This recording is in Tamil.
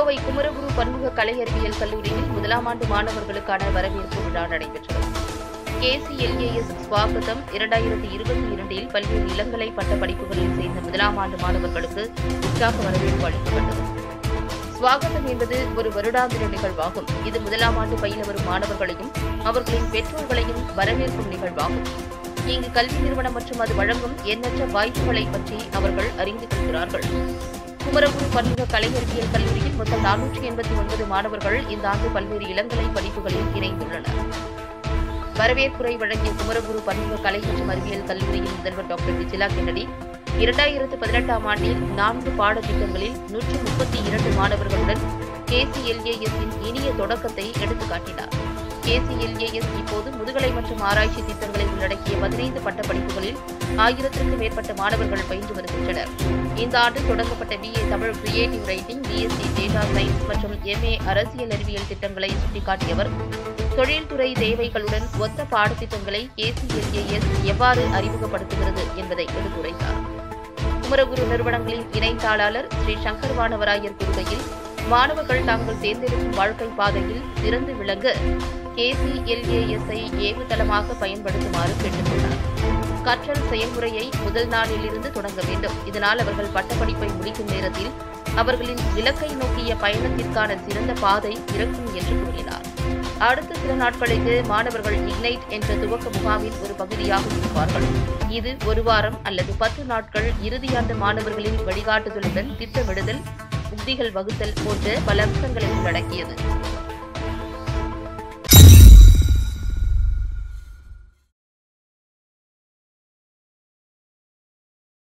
கோவை குமரகுரு பன்முக கலை அறிவியல் கல்லூரியில் முதலாம் ஆண்டு மாணவர்களுக்கான வரவேற்பு விழா நடைபெற்றது கேசிஎல்ஏஎஸ் ஸ்வாகதம் இரண்டாயிரத்தி இருபத்தி இரண்டில் பல்வேறு இளங்கலை பட்ட படிப்புகளில் சேர்ந்த முதலாம் ஆண்டு மாணவர்களுக்கு உற்சாக வரவேற்பு அளிக்கப்பட்டது ஸ்வாகதம் என்பது ஒரு வருடாந்திர நிகழ்வாகும் இது முதலாம் ஆண்டு பயில வரும் மாணவர்களையும் அவர்களின் பெற்றோர்களையும் வரவேற்கும் நிகழ்வாகும் இங்கு கல்வி நிறுவனம் மற்றும் அது வழங்கும் எண்ணற்ற வாய்ப்புகளை பற்றி அவர்கள் அறிந்து கொள்கிறார்கள் குமரகுரு பன்முக கலைஞரியல் கல்லூரியில் மொத்தம் நானூற்றி எண்பத்தி ஒன்பது மாணவர்கள் இந்த ஆண்டு பல்வேறு இளங்கலை படிப்புகளில் இணைந்துள்ளனர் வரவேற்புரை வழங்கிய குமரகுரு பன்முக கலை மற்றும் அறிவியல் கல்லூரியின் முதல்வர் டாக்டர் விஜிலா கென்னடி இரண்டாயிரத்து பதினெட்டாம் ஆண்டில் நான்கு பாடத்திட்டங்களில் நூற்று முப்பத்தி இரண்டு மாணவர்களுடன் கேசிஎல்ஏஎஸ் இன் இனிய தொடக்கத்தை எடுத்துக்காட்டினார் கேசிஎல்ஏஎஸ் இப்போது முதுகலை மற்றும் ஆராய்ச்சி திட்டங்களை உள்ளடக்கிய பதினைந்து பட்டப்படிப்புகளில் ஆயிரத்திற்கும் மேற்பட்ட மாணவர்கள் பயின்று வருகின்றனர் இந்த ஆண்டு தொடங்கப்பட்ட BA Tamil creative writing BSc data science மற்றும் எம்ஏ அரசியல் அறிவியல் திட்டங்களை சுட்டிக்காட்டியவர் தொழில்துறை தேவைகளுடன் ஒத்த பாடத்திட்டங்களை கேசிஎல்ஏஎஸ் எவ்வாறு அறிமுகப்படுத்துகிறது என்பதை எடுத்துரைத்தார் குமரகுரு நிறுவனங்களின் இணை தாளாளர் ஸ்ரீ சங்கர் வானவராயர் கூறுகையில் மாணவர்கள் தாங்கள் தேர்ந்தெடுக்கும் வாழ்க்கை பாதையில் சிறந்து விளங்க கேசிஎல்ஏஎஸ்ஐ ஏவுதளமாக பயன்படுத்துமாறு கேட்டுக்கொண்டார் கற்றல் செயல்முறையை முதல் நாளிலிருந்து தொடங்க வேண்டும் இதனால் அவர்கள் பட்டப்படிப்பை முடிக்கும் நேரத்தில் அவர்களின் இலக்கை நோக்கிய பயணத்திற்கான சிறந்த பாதை இருக்கும் என்று கூறினார் அடுத்த சில நாட்களுக்கு மாணவர்கள் இக்னைட் என்ற துவக்க முகாமின் ஒரு பகுதியாக இருப்பார்கள் இது ஒரு வாரம் அல்லது பத்து நாட்கள் இறுதியாண்டு மாணவர்களின் வழிகாட்டுதலுடன் திட்டமிடுதல் உத்திகள் வகுத்தல் போன்ற பல அம்சங்களை உள்ளடக்கியது